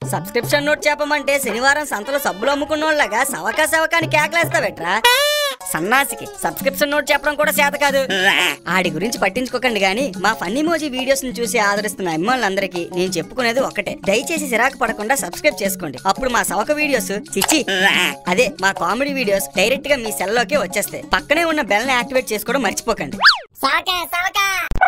Subscription note చెప్పమంటే శనివారం సంతలో సబ్బులు అమ్ముకున్నోళ్ళగా సవకా సవకాని కేకలేస్తావేట్రా సన్నాసికి సబ్స్క్రిప్షన్ నోట్ చెప్పడం కూడా చేత కాదు ఆడి గురించి పట్టించుకోకండి గానీ మా ఫన్నీ మోజీ వీడియోస్ ని చూసి ఆదరిస్తున్న అమ్మాయిలందరికీ నేను చెప్పుకునేది ఒకటే దయచేసి సిరాకు పడకుండా సబ్స్క్రైబ్ చేసుకోండి అప్పుడు మా సవక వీడియోస్ చిచ్చి అదే మా కామెడీ వీడియోస్ డైరెక్ట్ గా మీ సెల్ లోకే వచ్చేస్తాయి పక్కనే ఉన్న బెల్ ని యాక్టివేట్ చేసుకోవడం మర్చిపోకండి సవక సవక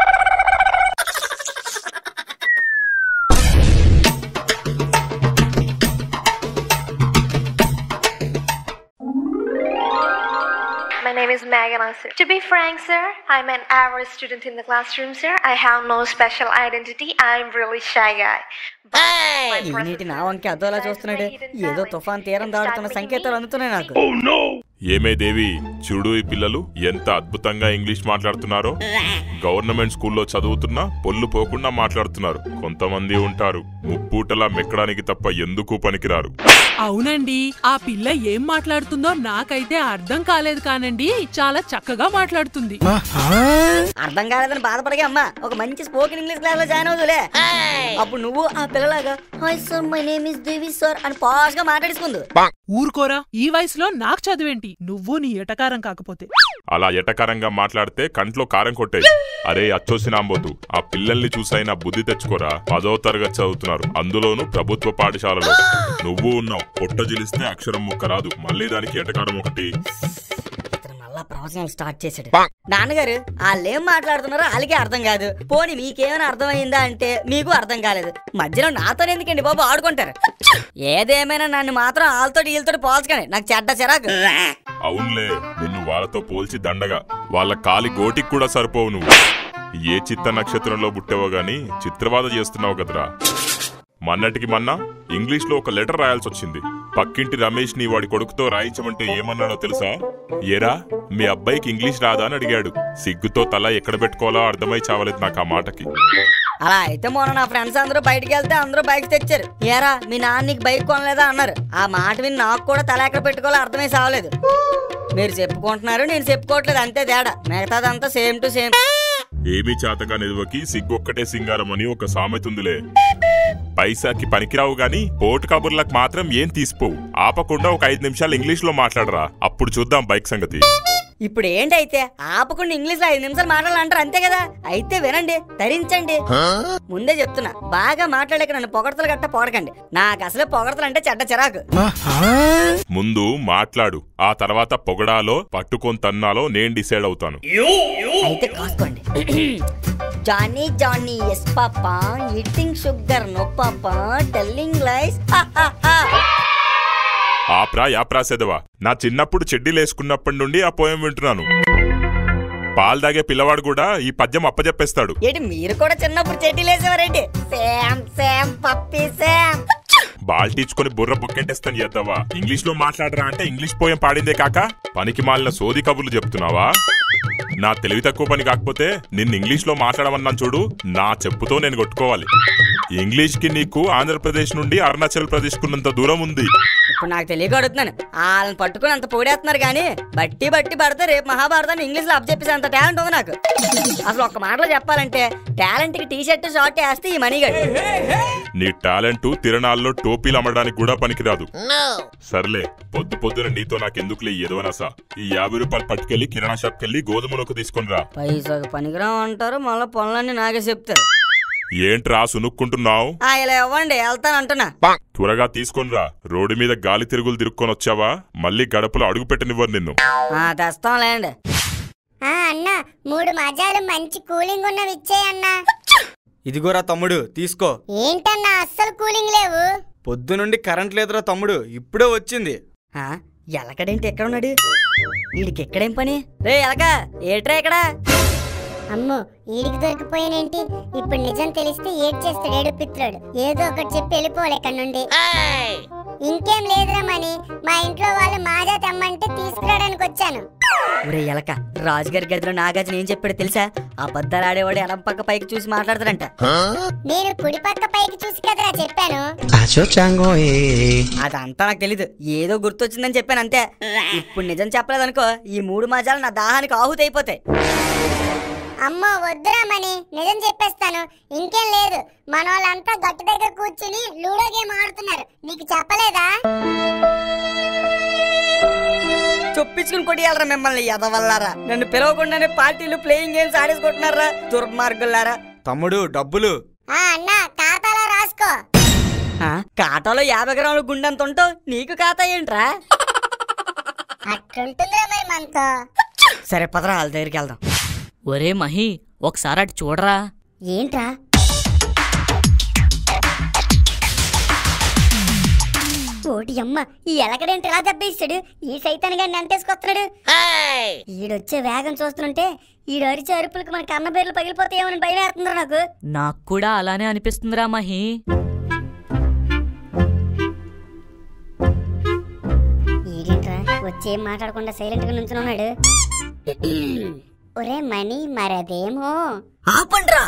My name is Megan Asir. To be frank, sir, I'm an average student in the classroom, sir. I have no special identity. I'm really shy guy. But my ఈ presence నీటి నా వంకి అదోలా చూస్తున్నాడు ఏదో తుఫాన్ తీరం దాడుతున్న సంకేతాలు అందుతున్నాయి నాకు ఏమే దేవి చూడు ఈ పిల్లలు ఎంత అద్భుతంగా ఇంగ్లీష్ మాట్లాడుతున్నారో గవర్నమెంట్ స్కూల్లో చదువుతున్నా పొల్లు పోకుండా మాట్లాడుతున్నారు కొంతమంది ఉంటారు ముప్పూటలా మెక్కడానికి తప్ప ఎందుకు పనికిరారు అవునండి ఆ పిల్ల ఏం మాట్లాడుతుందో నాకైతే అర్థం కాలేదు కానండి చాలా చక్కగా మాట్లాడుతుంది అర్థం కాలేదని బాధపడగా అమ్మా ఒక మంచి స్పోకెన్ ఇంగ్లీష్ క్లాస్ లో జాయిన్ అవుతులే అప్పుడు నువ్వు ఆ పిల్లలాగా hi sir my name is Devi sir అని పాస్ గా మాట్లాడుకుందు ఊరుకోరా ఈ వయసులో నాకు చదువేంటి నువ్వు నీ ఎటకారం కాకపోతే అలా ఎటకారంగా మాట్లాడితే కంట్లో కారం కొట్టాయి అరే అచ్చోసినాంబోతు ఆ పిల్లల్ని చూసైనా బుద్ధి తెచ్చుకోరా పదో తరగతి చదువుతున్నారు అందులోనూ ప్రభుత్వ పాఠశాలలో నువ్వు ఉన్నావు పొట్ట జిలిస్తే అక్షరం ముక్క రాదు మళ్ళీ దానికి ఎటకారం ఒకటి ఇతను మళ్ళా ప్రవచనాలు స్టార్ట్ చేశాడు నాన్నగారు వాళ్ళు ఏం మాట్లాడుతున్నారో వాళ్ళకే అర్థం కాదు పోనీ మీకేమైనా అర్థమైందా అంటే మీకు అర్థం కాలేదు మధ్యలో నాతో ఎందుకండి బాబు ఆడుకుంటారు ఏదేమైనా నన్ను మాత్రం వాళ్ళతో వీళ్ళతో పోల్చకండి నాకు చెడ్డ చిరాకు అవునులే నిన్ను వాళ్ళతో పోల్చి దండగా వాళ్ళ కాలి గోటికి కూడా సరిపోవు నువ్వు ఏ చిత్త నక్షత్రంలో పుట్టావో గాని చిత్రవాద చేస్తున్నావు కదరా మన్నటికి మొన్న ఇంగ్లీష్ లో ఒక లెటర్ రాయాల్సి వచ్చింది పక్కింటి రమేష్ ని వాడి కొడుకుతో రాయించమంటే ఏమన్నాడో తెలుసా ఏరా మీ అబ్బాయికి ఇంగ్లీష్ రాదా అని అడిగాడు సిగ్గుతో తల ఎక్కడ పెట్టుకోవాలో అర్థమై చావలేదు నాకు ఆ మాటకి అలా అయితే మొన్న నా ఫ్రెండ్స్ అందరూ బయటికి వెళ్తే అందరూ బైక్ తెచ్చారు ఏరా మీ నాన్న నీకు బైక్ కొనలేదా అన్నారు ఆ మాట విని నాకు కూడా తల ఎక్కడ పెట్టుకోవాలో అర్థమై సావలేదు మీరు చెప్పుకుంటున్నారు నేను చెప్పుకోవట్లేదు అంతే తేడా మిగతాదంతా సేమ్ టు సేమ్ ఏమీ చేతగా నిలువకి సిగ్గొక్కటే సింగారం అని ఒక సామెత ఉందిలే పైసాకి పనికిరావు గాని పోటు కబుర్లకు మాత్రం ఏం తీసిపోవు ఆపకుండా ఒక ఐదు నిమిషాలు ఇంగ్లీష్ లో మాట్లాడరా అప్పుడు చూద్దాం బైక్ సంగతి ఇప్పుడు ఏంటైతే ఆపకుండా ఇంగ్లీష్ లో ఐదు నిమిషాలు మాట్లాడాలంటారు అంతే కదా అయితే వినండి ధరించండి ముందే చెప్తున్నా బాగా మాట్లాడలేక నన్ను పొగడతలు గట్ట పొగడకండి నాకు అసలే పొగడతలు అంటే చెడ్డ చిరాకు ముందు మాట్లాడు ఆ తర్వాత పొగడాలో పట్టుకొని తన్నాలో నేను డిసైడ్ అవుతాను అయితే కాసుకోండి Johnny Johnny yes papa eating sugar no papa telling lies ఆప్రా యాప్రా సెదవా నా చిన్నప్పుడు చెడ్డీలేసుకున్నప్పటి నుండి ఆ పోయం వింటున్నాను పాలు తాగే పిల్లవాడు కూడా ఈ పద్యం అప్పజెప్పేస్తాడు ఏంటి మీరు కూడా చిన్నప్పుడు చెడ్డీలు వేసేవారేంటి సేమ్ సేమ్ పప్పి సేమ్ బాల్టీచుకొని బుర్ర బుక్కెట్టేస్తాను చేద్దావా ఇంగ్లీష్ లో మాట్లాడరా అంటే ఇంగ్లీష్ పోయం పాడిందే కాక పనికి మాలిన సోది కబుర్లు చెప్తున్నావా నా తెలివి తక్కువ పని కాకపోతే నిన్ను ఇంగ్లీష్ లో మాట్లాడమన్నాను చూడు నా చెప్పుతో నేను కొట్టుకోవాలి ఇంగ్లీష్ కి నీకు ఆంధ్రప్రదేశ్ నుండి అరుణాచల్ ప్రదేశ్ కున్నంత దూరం ఉంది ఇప్పుడు నాకు తెలియక అడుగుతున్నాను వాళ్ళని పట్టుకుని అంత పొగడేస్తున్నారు కానీ బట్టి బట్టి పడితే రేపు మహాభారతాన్ని ఇంగ్లీష్ లో అప్ చెప్పేసి అంత టాలెంట్ ఉంది నాకు అసలు ఒక్క మాటలో చెప్పాలంటే టాలెంట్ కి టీ షర్ట్ షార్ట్ వేస్తే ఈ మనీ గడు నీ టాలెంట్ తిరణాల్లో టోపీలు అమ్మడానికి కూడా పనికిరాదు సర్లే పొద్దు పొద్దున నీతో నాకెందుకులే ఎదవనసా ఈ యాభై రూపాయలు పట్టుకెళ్లి కిరాణా షాప్ కెళ్ళి గోధుమ నూక తీసుకొని రా పైసాకు పనికిరాం అంటారు మళ్ళీ పనులన్నీ నాకే చెప్తారు ఏంట్రా సునుక్కుంటున్నావు ఆ, ఇలా ఇవ్వండి వెళ్తాను అంటున్నా త్వరగా తీసుకొని రా రోడ్డు మీద గాలి తిరుగులు తిరుక్కొని వచ్చావా మళ్ళీ గడపలో అడుగు పెట్టనివ్వరు నిన్ను ఆ, తెస్తాంలేండి ఆ అన్న మూడు మజాలు మంచి కూలింగ్ ఉన్నవి ఇచ్చేయి అన్నా ఇదిగోరా తమ్ముడు తీసుకో ఏంటన్నా అస్సలు కూలింగ్ లేవు పొద్దు నుండి కరెంట్ లేదురా తమ్ముడు ఇప్పుడే వచ్చింది ఆ, ఎలకడేంటి ఎక్కడ ఉన్నాడు వీడికి ఎక్కడేం పని రే ఎలక ఏట్రా ఇక్కడ అమ్మో ఈడికి దొరికిపోయానేంటి ఇప్పుడు నిజం తెలిస్తే ఏడ్ చేస్తాడు ఏడు పిత్రుడు ఏదో ఒకటి చెప్పి వెళ్ళిపోవాలి ఇక్కడ నుండి ఇంకేం లేదురా మని మా ఇంట్లో వాళ్ళు మాజా తెమ్మంటే తీసుకురావడానికి వచ్చాను ఒరే ఎలక రాజుగారి గదిలో నాగార్జున ఏం చెప్పాడు తెలుసా అబద్ధాలు ఆడేవాడు ఎడం పక్క పైకి చూసి మాట్లాడతాడంట నేను కుడి పక్క పైకి చూసి కదరా చెప్పాను అదంతా నాకు తెలీదు ఏదో గుర్తొచ్చిందని చెప్పాను అంతే ఇప్పుడు నిజం చెప్పలేదనుకో ఈ మూడు మాజాలు నా దాహానికి ఆహుతి అయిపోతాయి అమ్మో వద్దురా మని నిజం చెప్పేస్తాను ఇంకేం లేదు మన వాళ్ళంతా గట్టు దగ్గర కూర్చుని లూడో గేమ్ ఆడుతున్నారు నీకు చెప్పలేదా చొప్పించుకుని కొట్టియాలరా మిమ్మల్ని ఎదవల్లారా నన్ను పిలవకుండానే పార్టీలు ప్లేయింగ్ గేమ్స్ ఆడేసుకుంటున్నారా దుర్మార్గులారా తమ్ముడు డబ్బులు ఆ అన్న ఖాతాలో రాసుకో ఆ, కాటాలో యాభై గ్రాముల గుండెంత ఉంటావు నీకు ఖాతా ఏంట్రా అట్లుంటుందిరా మరి మనతో సరే పదరా వాళ్ళ దగ్గరికి వెళ్దాం ఒరే మహి ఒకసారి అటు చూడరా ఏంట్రా ఓటి అమ్మ ఈ ఎలకడేంటి ఇలా దెబ్బేస్తాడు ఈ సైతాన్ గారిని అంటేసుకొస్తున్నాడు ఈడొచ్చే వేగం చూస్తుంటే ఈడు అరిచే అరుపులకు మన కన్న పేర్లు పగిలిపోతాయేమని భయం వేస్తుందిరా నాకు నాకు కూడా అలానే అనిపిస్తుందిరా మహి ఈడేంట్రా వచ్చేం మాట్లాడకుండా సైలెంట్ గా నుంచున్నాడు ఒరే మణి మరదేమో ఆపండ్రా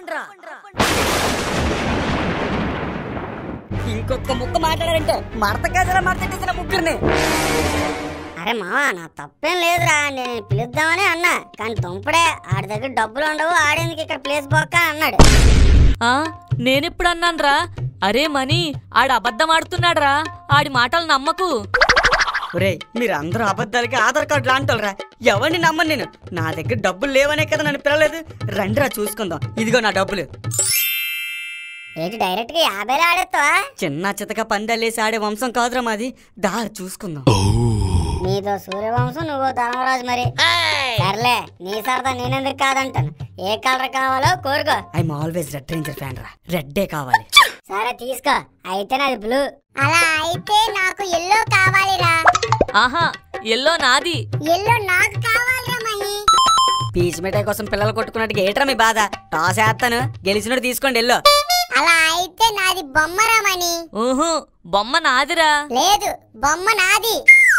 ఇంకొక ముక్క మాట్లాడారంటే మడత కాదరా మడతట్టేసిన ముగ్గురిని అరే మావా నా తప్పేం లేదురా నేను పిలుద్దామని అన్నా కానీ దుంపడే ఆడి దగ్గర డబ్బులు ఉండవు ఆడేందుకు ఇక్కడ ప్లేస్ బొక్క అన్నాడు ఆ నేనెప్పుడు అన్నాన్రా అరే మణి ఆడు అబద్ధం ఆడుతున్నాడురా ఆడి మాటలు నమ్మకు ఒరేయ్ మీరు అందరూ అబద్ధాలకి ఆధార్ కార్డు లాంటోళ్ళరా ఎవరిని నమ్మను నేను నా దగ్గర డబ్బులు లేవనే కదా నన్ను పిలవలేదు రండిరా చూసుకుందాం ఇదిగో నా డబ్బులు ఏంటి డైరెక్ట్ గా యాభైలో ఆడేస్తావా చిన్న చితక పందాలేసి ఆడే వంశం కాదురా మాది దా చూసుకుందాం నీదో సూర్యవంశం నువ్వు ధర్మరాజు మరి సర్లే నీ సరదా నేనెందుకు కాదంటాను ఏ కలర్ కావాలో కోరుకో I'm always red ranger fan రా రెడ్డే కావాలి సరే తీసుకో అయితే నాది బ్లూ అలా అయితే నాకు ఎల్లో కావాలిరా ఆహా ఎల్లో నాది ఎల్లో నాకు కావాలిరా మహి పీచ్ మిఠాయి కోసం పిల్లలు కొట్టుకున్నట్టు ఏట్రా మీ బాధ టాస్ వేస్తాను గెలిచినట్టు తీసుకోండి ఎల్లో అలా అయితే నాది బొమ్మరా మణి ఊహు బొమ్మ నాదిరా లేదు బొమ్మ నాది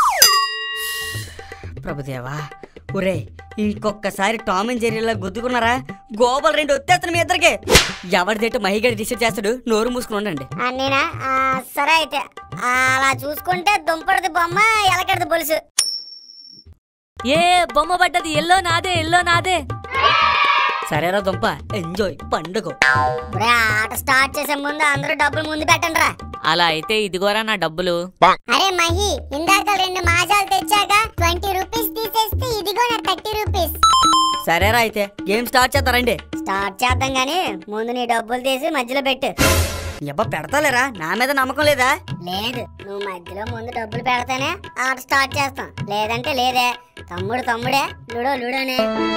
ప్రభుదేవా ఒరే ఇంకొకసారి టామ్ అండ్ జెర్రీలా గుద్దుకున్నారా గోపాల్ రెండు వచ్చేస్తాను మీ ఇద్దరికి ఎవరిదేటో మహిగడి డిసైడ్ చేస్తాడు నోరు మూసుకుని ఉండండి ఆ, నేనా ఆ, సరే అయితే ఆ, అలా చూసుకుంటే దుంపడిది బొమ్మ ఎలకడిది బొలుసు ఏ బొమ్మ పడ్డది ఎల్లో నాదే ఎల్లో నాదే సరేరా దుంప ఎంజాయ్ పండుగ ఒరే, ఆ ఆట స్టార్ట్ చేసే ముందు అందరూ డబ్బులు ముందు పెట్టండి రా అలా అయితే ఇదిగోరా నా డబ్బులు అరే మహి ఇందాక రెండు మాజాలు తెచ్చాక ట్వంటీ రూపీస్ తీసేస్తే ఇదిగో నా థర్టీ రూపీస్ సరేరా అయితే గేమ్ స్టార్ట్ చేస్తారండి స్టార్ట్ చేద్దాం గానీ ముందు నీ డబ్బులు తీసి మధ్యలో పెట్టు ఎబ్బా పెడతాలేరా నా మీద నమ్మకం లేదా లేదు నువ్వు మధ్యలో ముందు డబ్బులు పెడితేనే ఆట స్టార్ట్ చేస్తాం లేదంటే లేదే తమ్ముడు తమ్ముడే లూడో లూడోనే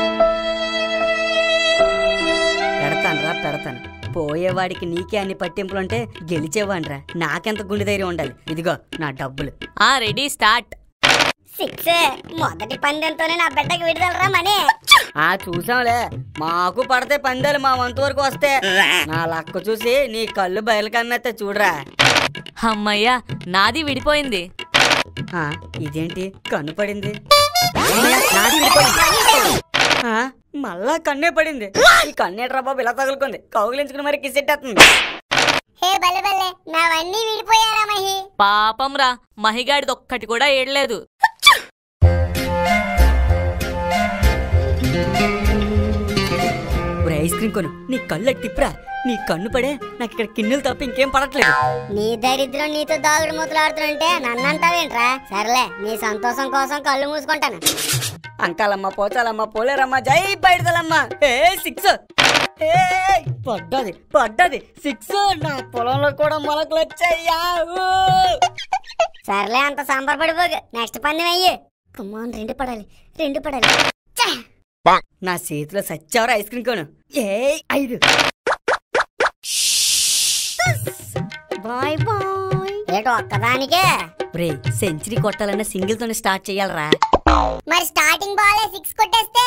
పెడతానురా పెడతాను పోయేవాడికి నీకే అన్ని పట్టింపులుంటే గెలిచేవాడిరా నాకెంత గుండె ధైర్యం ఉండాలి ఇదిగో నా డబ్బులు ఆ రెడీ స్టార్ట్ సిక్స్ మొదటి పందెంతోనే నా బిడ్డకి విడుదలరా మనీ ఆ చూసాంలే మాకు పడితే పందాలు మా వంతు వరకు వస్తే నా లక్క చూసి నీ కళ్ళు బయలు కమ్మేస్తే చూడరా అమ్మయ్యా నాది విడిపోయింది ఆ, ఇదేంటి కన్ను పడింది అమ్మయ్య, నాది విడిపోయింది. ఆ, మళ్ళా కన్నే పడింది ఈ కన్నేట్రా బాబు ఇలా తగులుకుంది కౌగిలించుకుని మరి కిసెట్టేస్తుంది హే బల్లె బల్లె నావన్నీ విడిపోయారా మహి పాపం రా మహిగాడిది ఒక్కటి కూడా ఏడలేదు ఒరే ఐస్ క్రీమ్ కొను నీ కళ్ళు టిప్రా నీ కన్ను పడే నాకు ఇక్కడ కిన్నెలు తప్ప ఇంకేం పడట్లేదు నీ దరిద్రం నీతో దాగుడు మూతలాడుతుంటే నన్నంటావేంట్రా సర్లే నీ సంతోషం కోసం కళ్ళు మూసుకుంటాను అంకాలమ్మ పోచాలమ్మ పోలేరమ్మ జై బయటదలమ్మ ఏ సిక్స్ ఏ పడ్డది పడ్డది సిక్స్ నా పొలంలో కూడా మొలకలు వచ్చాయ్యా ఊ! సర్లే అంత సంబరపడిపోకు నెక్స్ట్ పందెం అయ్యి కుమ్మాన్ రెండు పడాలి రెండు పడాలి ఛే! నా చేతిలో సచ్చావరా ఐస్ క్రీమ్ కోను ఏ ఐదు బాయ్ బాయ్ ఏటో ఒక్కదానికే రే సెంచరీ కొట్టాలన్న సింగిల్ తోనే స్టార్ట్ చేయాలరా మరి స్టార్టింగ్ బాలే సిక్స్ కొట్టేస్తే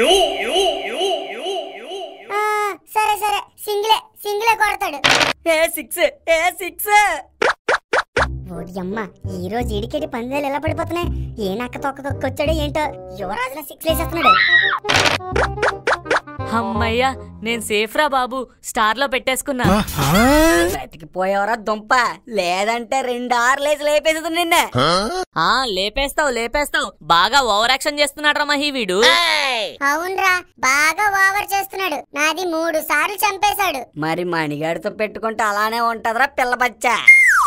ఆ, సరే సరే సింగిలే సింగిలే కొడతాడు ఏ సిక్స్ ఏ సిక్స్ ఓడి అమ్మ ఈ రోజు ఇడికెడి పందేలు ఎలా పడిపోతున్నాయి ఏ నక్క తొక్క తొక్క వచ్చాడో ఏంటో యువరాజుల సిక్స్ వేసేస్తున్నాడు అమ్మయ్యా నేను సేఫ్ రా బాబు స్టార్ లో పెట్టేసుకున్నా బ్రతికిపోయేవరా దుంప లేదంటే రెండు ఆరులేసి లేపేస్తుంది నిన్న ఆ లేపేస్తావు లేపేస్తావు బాగా ఓవర్ యాక్షన్ చేస్తున్నాడు రా మహి వీడు అవునరా బాగా ఓవర్ చేస్తున్నాడు నాది మూడు సార్లు చంపేశాడు మరి మణిగాడితో పెట్టుకుంటే అలానే ఉంటదిరా పిల్ల బచ్చా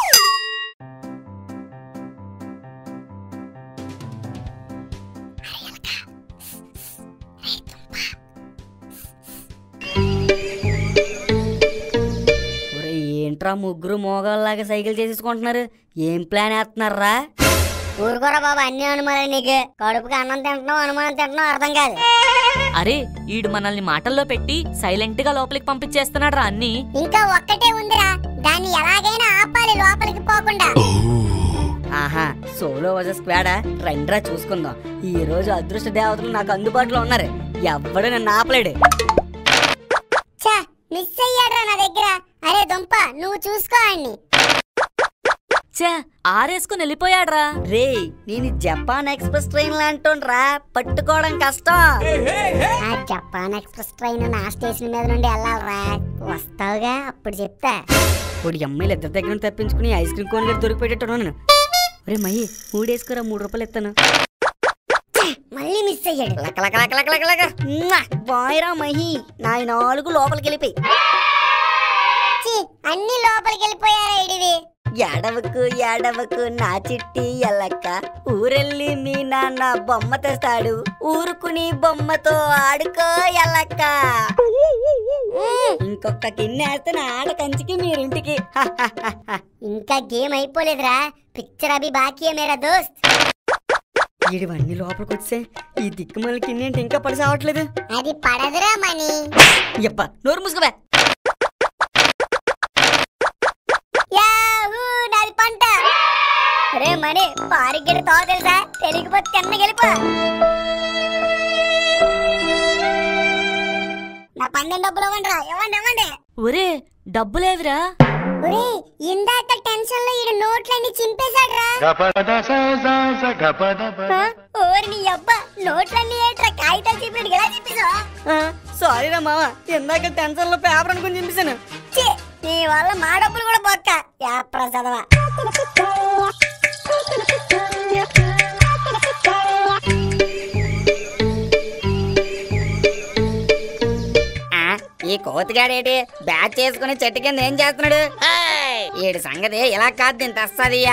ఒరే ఏంట్రా ముగ్గురు మోగాళ్ళలాగా సైకిల్ చేసేసుకుంటున్నారు ఏం ప్లాన్ వేస్తున్నారా ఊరుకోరా బాబా అన్ని అనుమానాలు నీకు కడుపుకి అన్నం తింటున్నావు అనుమానం తింటున్నావు అర్థం కాదు అరే ఈడు మనల్ని మాటల్లో పెట్టి సైలెంట్ గా లోపలికి పంపించేస్తున్నాడు రా అన్ని ఇంకా ఒక్కటే ఉందిరా దాన్ని ఎలాగైనా ఆపాలి లోపలికి పోకుండా ఆహా సోలో వజ స్క్వాడా రండ్రా చూసుకుందాం ఈ రోజు అదృష్ట దేవతలు నాకు అందుబాటులో ఉన్నారు ఎవ్వడు నన్ను ఆపలేడు ఛా మిస్ అయ్యాడ్రా నా దగ్గర అరే దుంప నువ్వు చూసుకో అన్ని చే ఆరేసుకుని వెళ్ళిపోయాడ్రా రే నేను జపాన్ ఎక్స్ప్రెస్ ట్రైన్ లాంటోన్రా పట్టుకోవడం కష్టం ఆ జపాన్ ఎక్స్ప్రెస్ ట్రైన్ నా స్టేషన్ మీద నుండి వెళ్ళాలరా వస్తావుగా అప్పుడు చెప్తా ఇప్పుడు అమ్మాయిలు ఇద్దరి దగ్గర నుండి తప్పించుకుని ఐస్ క్రీమ్ కోన్ గడి దొరికిపోయేటట్టున్నాను నేను ఒరే మయ్యి మూడేసుకోరా మూడు రూపాయలు ఇస్తాను మళ్ళీ మిస్ అయ్యాడు లక లక లక లక లక లక మ్వా! బాయ్రా మహి నా ఈ నాలుగు లోపలికి వెళ్ళిపోయి ఛీ, అన్ని లోపలికి వెళ్ళిపోయారా ఇడివి ఎడవకు ఎడవకు నా చిట్టి ఎల్లక్క ఊరెళ్ళి మీ నాన్న బొమ్మ తెస్తాడు ఊరుకుని బొమ్మతో ఆడుకో ఎల్లక్క ఇంకొక కిన్నేస్తే నా ఆడ కంచికి మీరింటికి ఇంకా గేమ్ అయిపోలేదురా పిక్చర్ అభి బాకీ మేరా దోస్త్ ఇవన్నీ లోపలికి వచ్చే ఈ దిక్కుమల కిన్నేంటి ఇంకా పడి సావట్లేదు అది పడదురా మణి ఎప్ప నోరు ముసుగుబే యాహూ నాది పంట రే మణి పారిగిడి తో తెలుసా తెలియకపోతే తిన్న గెలిపో నా పన్నెండు డబ్బులు ఇవ్వండి ఇవ్వండి ఇవ్వండి ఒరే డబ్బులేవిరా ఒరే ఇందాక టెన్షన్ లో ఈడు నోట్లన్నీ చింపేశాడ్రా ఆ? ఓరి నీ అబ్బా నోట్లన్నీ ఏంట్రా కాగితాలు చింపాడు ఎలా చింపేశావు సారీ రా మామ ఇందాక టెన్షన్ లో పేపర్ అనుకుని చింపేశాను ఛీ, నీ వల్ల మా డబ్బులు కూడా బొక్క యాప్రా చదవా ఆ, ఈ కోతిగాడేటి బ్యాచ్ చేసుకుని చెట్టు కింద ఏం చేస్తున్నాడు ఈడి సంగతి ఇలా కాదు దీని తెస్తాదియ్యా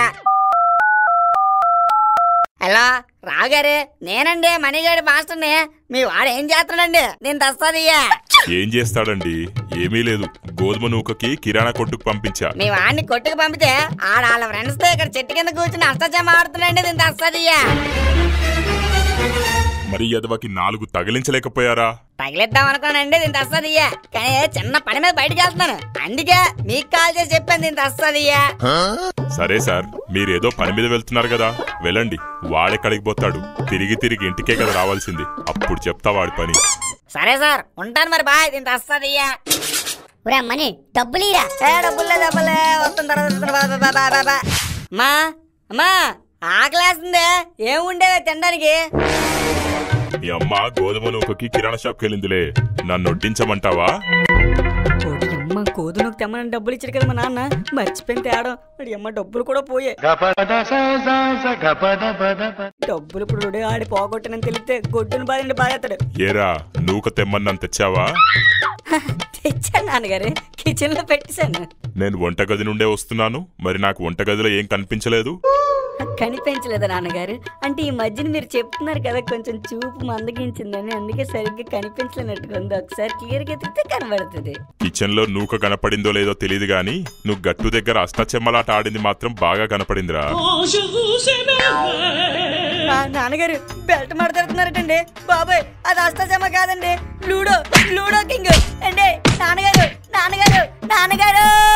హలో రావుగారు నేనండి మణిగాడి మాస్టర్ని మీ వాడు ఏం చేస్తున్నాడండి నేను తెస్తాదియ్యా ఏం చేస్తాడండి ఏమీ లేదు గోధుమ నూకకి కిరాణా కొట్టుకు పంపించా మీ వాడిని కొట్టుకు పంపితే ఆడ వాళ్ళ ఫ్రెండ్స్ తో ఇక్కడ చెట్టు కింద కూర్చుని అష్టజమ ఆడుతున్నాండి దీని తెస్తాదియ్యా మరి ఎదవకి నాలుగు తగిలించలేకపోయారా తగిలిద్దాం అనుకోనండి దీని తెస్తాదియ్యా కానీ చిన్న పని మీద బయటకు వెళ్తున్నాను అందుకే మీకు కాల్ చేసి చెప్పాను దీని తెస్తాదియ్యా సరే సార్ మీరేదో పని మీద వెళ్తున్నారు కదా వెళ్ళండి వాడెక్కడికి పోతాడు తిరిగి తిరిగి ఇంటికే కదా రావాల్సింది అప్పుడు చెప్తా వాడి పని సరే సార్ ఉంటాను మరి బాయ్ దీని తెస్తాదియ్యా ఒరే మణి డబ్బులీరా ఏ డబ్బులే డబ్బులే వస్తున్న తర్వాత వస్తున్న బా, బా, బా, బా, బా. అమ్మా అమ్మా ఆకలేస్తుంది ఏం ఉండేవే తినడానికి మీ అమ్మ గోధుమ నూకకి కిరాణా షాప్కి వెళ్ళిందిలే నన్ను వడ్డించమంటావా కోడి అమ్మ కోదునకు తెమ్మని డబ్బులు ఇచ్చాడు కదా మా నాన్న మర్చిపోయిన తేడం వాడి అమ్మ డబ్బులు కూడా పోయే డబ్బులు ఇప్పుడు రుడి ఆడి పోగొట్టనని తెలిస్తే గొడ్డును బాధండి బాధేస్తాడు ఏరా నూక తెమ్మన్నాను తెచ్చావా తెచ్చాను నాన్నగారు కిచెన్ లో పెట్టేశాను నేను వంటగది నుండే వస్తున్నాను మరి నాకు వంటగదిలో ఏం కనిపించలేదు కనిపించలేదా నాన్నగారు అంటే ఈ మధ్యన మీరు చెప్తున్నారు కదా కొంచెం చూపు మందగించిందని అందుకే సరిగ్గా కనిపించలేనట్టుగా ఉంది ఒకసారి క్లియర్ గా ఎత్తితే కనబడుతుంది కిచెన్ లో నూక కనపడిందో లేదో తెలియదు గాని నువ్వు గట్టు దగ్గర అష్టచెమ్మలాట ఆడింది మాత్రం బాగా కనపడిందిరా ఆ, నాన్నగారు బెల్ట్ మాట్లాడుతున్నారటండి బాబాయ్ అది అష్టజమ కాదండి లూడో లూడో కింగ్ అండి నాన్నగారు నాన్నగారు నాన్నగారు